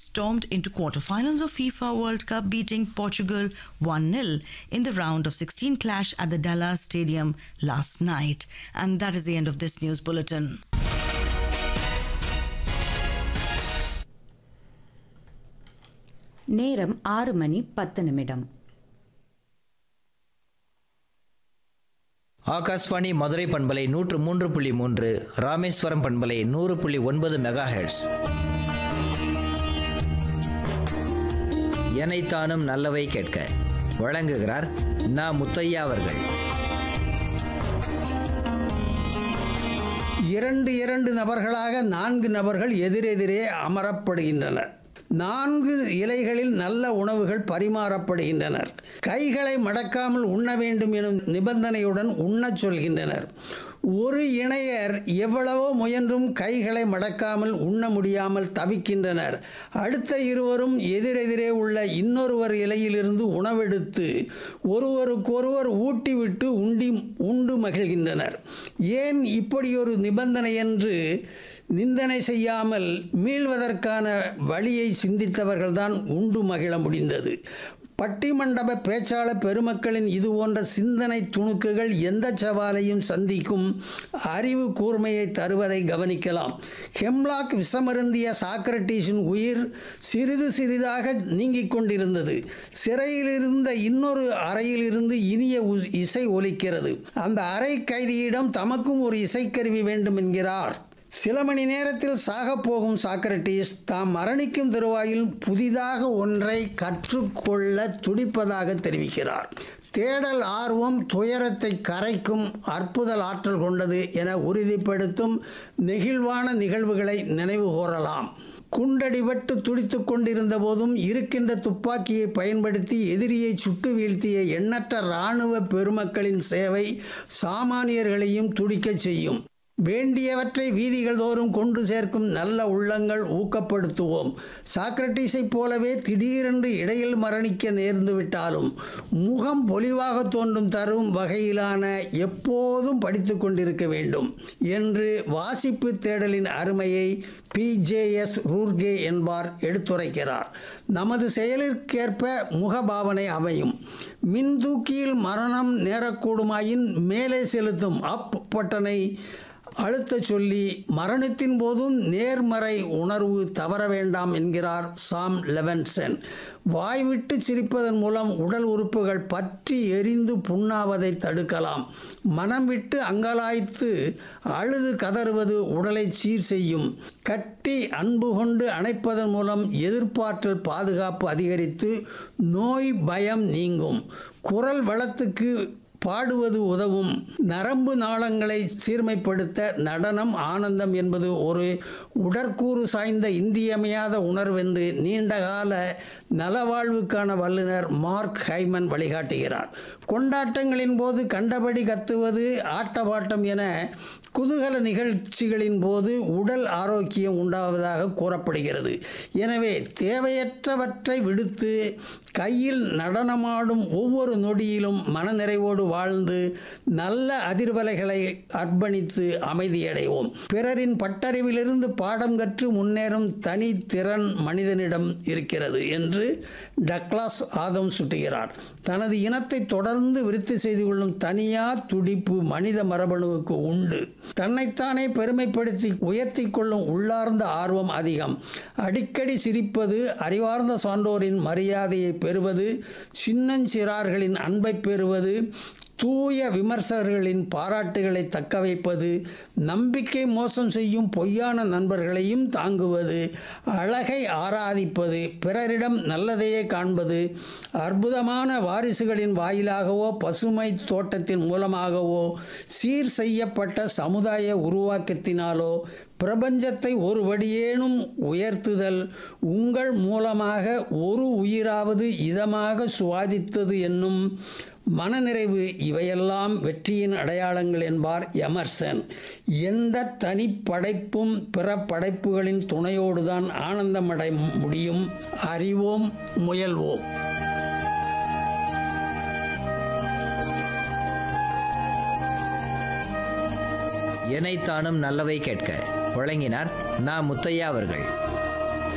stormed into quarterfinals of FIFA World Cup, beating Portugal 1 0 in the round of 16 clash at the Dallas Stadium last night. And that is the end of this news bulletin. நேரம் ஆறு மணி பத்து நிமிடம் ஆகாஷ்வாணி மதுரை பண்பலை நூற்று மூன்று புள்ளி மூன்று ராமேஸ்வரம் பண்பலை நூறு புள்ளி ஒன்பது மெகா ஹெர்ட்ஸ் எனைத்தானும் நல்லவை கேட்க வழங்குகிறார் நா முத்தையா அவர்கள் இரண்டு இரண்டு நபர்களாக நான்கு நபர்கள் எதிரெதிரே அமரப்படுகின்றனர் நான்கு இலைகளில் நல்ல உணவுகள் பரிமாறப்படுகின்றனர் கைகளை மடக்காமல் உண்ண வேண்டும் எனும் நிபந்தனையுடன் உண்ணச் சொல்கின்றனர் ஒரு இணையர் எவ்வளவோ முயன்றும் கைகளை மடக்காமல் உண்ண முடியாமல் தவிக்கின்றனர் அடுத்த இருவரும் எதிரெதிரே உள்ள இன்னொருவர் இலையிலிருந்து உணவெடுத்து ஒருவருக்கொருவர் ஊட்டிவிட்டு உண்டி உண்டு மகிழ்கின்றனர் ஏன் இப்படியொரு நிபந்தனை என்று நிந்தனை செய்யாமல் மீள்வதற்கான வழியை சிந்தித்தவர்கள்தான் உண்டு மகிழ முடிந்தது பட்டிமண்டப பேச்சாளர் பெருமக்களின் இது போன்ற சிந்தனை துணுக்குகள் எந்த சவாலையும் சந்திக்கும் அறிவு கூர்மையை தருவதை கவனிக்கலாம் ஹெம்லாக் விஷமருந்திய சாக்ரட்டீஸின் உயிர் சிறிது சிறிதாக நீங்கிக் கொண்டிருந்தது சிறையில் இருந்த இன்னொரு அறையிலிருந்து இனிய உ- இசை ஒலிக்கிறது அந்த அறை கைதியிடம் தமக்கும் ஒரு இசைக்கருவி வேண்டும் என்கிறார் சில மணி நேரத்தில் சாகப் போகும் சாக்ரட்டிஸ் தாம் மரணிக்கும் தருவாயில் புதிதாக ஒன்றை கற்றுக்கொள்ள துடிப்பதாக தெரிவிக்கிறார் தேடல் ஆர்வம் துயரத்தை கரைக்கும் அற்புத ஆற்றல் கொண்டது என உறுதிப்படுத்தும் நெகிழ்வான நிகழ்வுகளை நினைவு கூறலாம் குண்டடிபட்டு துடித்துக் கொண்டிருந்த போதும் இருக்கின்ற துப்பாக்கியை பயன்படுத்தி எதிரியை சுட்டு வீழ்த்திய எண்ணற்ற இராணுவ பெருமக்களின் சேவை சாமானியர்களையும் துடிக்கச் செய்யும் வேண்டியவற்றை வீதிகள் தோறும் கொண்டு சேர்க்கும் நல்ல உள்ளங்கள் ஊக்கப்படுத்துவோம் சாக்ரட்டிஸைப் போலவே திடீரென்று இடையில் மரணிக்க நேர்ந்து விட்டாலும் முகம் பொலிவாக தோன்றும் தரும் வகையிலான எப்போதும் படித்து கொண்டிருக்க வேண்டும் என்று வாசிப்பு தேடலின் அருமையை பிஜேஎஸ் ரூர்கே என்பார் எடுத்துரைக்கிறார் நமது செயலிற்கேற்ப முகபாவனை அமையும் மின்தூக்கியில் மரணம் நேரக்கூடுமாயின் மேலே செலுத்தும் அப் பட்டனை அழுத்தச் சொல்லி மரணத்தின் போதும் நேர்மறை உணர்வு தவற வேண்டாம் என்கிறார் சாம் லெவன்சன் வாய்விட்டு சிரிப்பதன் மூலம் உடல் உறுப்புகள் பற்றி எரிந்து புண்ணாவதை தடுக்கலாம் மனம் விட்டு அங்கலாய்த்து அழுது கதறுவது உடலை சீர் செய்யும் கட்டி அன்பு கொண்டு அணைப்பதன் மூலம் எதிர்ப்பாற்றல் பாதுகாப்பு அதிகரித்து நோய் பயம் நீங்கும் குரல் வளத்துக்கு பாடுவது உதவும் நரம்பு நாளங்களை சீர்மைப்படுத்த நடனம் ஆனந்தம் என்பது ஒரு உடற்கூறு சாய்ந்த இன்றியமையாத உணர்வென்று நீண்டகால நலவாழ்வுக்கான வல்லுனர் மார்க் ஹைமன் வழிகாட்டுகிறார் கொண்டாட்டங்களின் போது கண்டபடி கத்துவது ஆட்டபாட்டம் என குதூகல நிகழ்ச்சிகளின் போது உடல் ஆரோக்கியம் உண்டாவதாக கூறப்படுகிறது எனவே தேவையற்றவற்றை விடுத்து கையில் நடனமாடும் ஒவ்வொரு நொடியிலும் மனநிறைவோடு வாழ்ந்து நல்ல அதிர்வலைகளை அர்ப்பணித்து அமைதியடைவோம் பிறரின் பட்டறிவிலிருந்து பாடம் கற்று முன்னேறும் தனி திறன் மனிதனிடம் இருக்கிறது என்று டக்ளாஸ் ஆதம் சுட்டுகிறார் தனது இனத்தை தொடர்ந்து விருத்தி செய்து கொள்ளும் தனியா துடிப்பு மனித மரபணுவுக்கு உண்டு தன்னைத்தானே பெருமைப்படுத்தி உயர்த்தி கொள்ளும் உள்ளார்ந்த ஆர்வம் அதிகம் அடிக்கடி சிரிப்பது அறிவார்ந்த சான்றோரின் மரியாதையை பெறுவது சின்னஞ்சிறார்களின் அன்பை பெறுவது தூய விமர்சகர்களின் பாராட்டுகளை தக்க வைப்பது நம்பிக்கை மோசம் செய்யும் பொய்யான நண்பர்களையும் தாங்குவது அழகை ஆராதிப்பது பிறரிடம் நல்லதையே காண்பது அற்புதமான வாரிசுகளின் வாயிலாகவோ பசுமை தோட்டத்தின் மூலமாகவோ சீர் செய்யப்பட்ட சமுதாய உருவாக்கத்தினாலோ பிரபஞ்சத்தை ஒரு வடியேனும் உயர்த்துதல் உங்கள் மூலமாக ஒரு உயிராவது இதமாக சுவாதித்தது என்னும் மனநிறைவு இவையெல்லாம் வெற்றியின் அடையாளங்கள் என்பார் எமர்சன் எந்த தனிப்படைப்பும் பிற படைப்புகளின் துணையோடுதான் ஆனந்தமடை முடியும் அறிவோம் முயல்வோம் எனைத்தானும் நல்லவை கேட்க வழங்கினார் நா முத்தையா அவர்கள்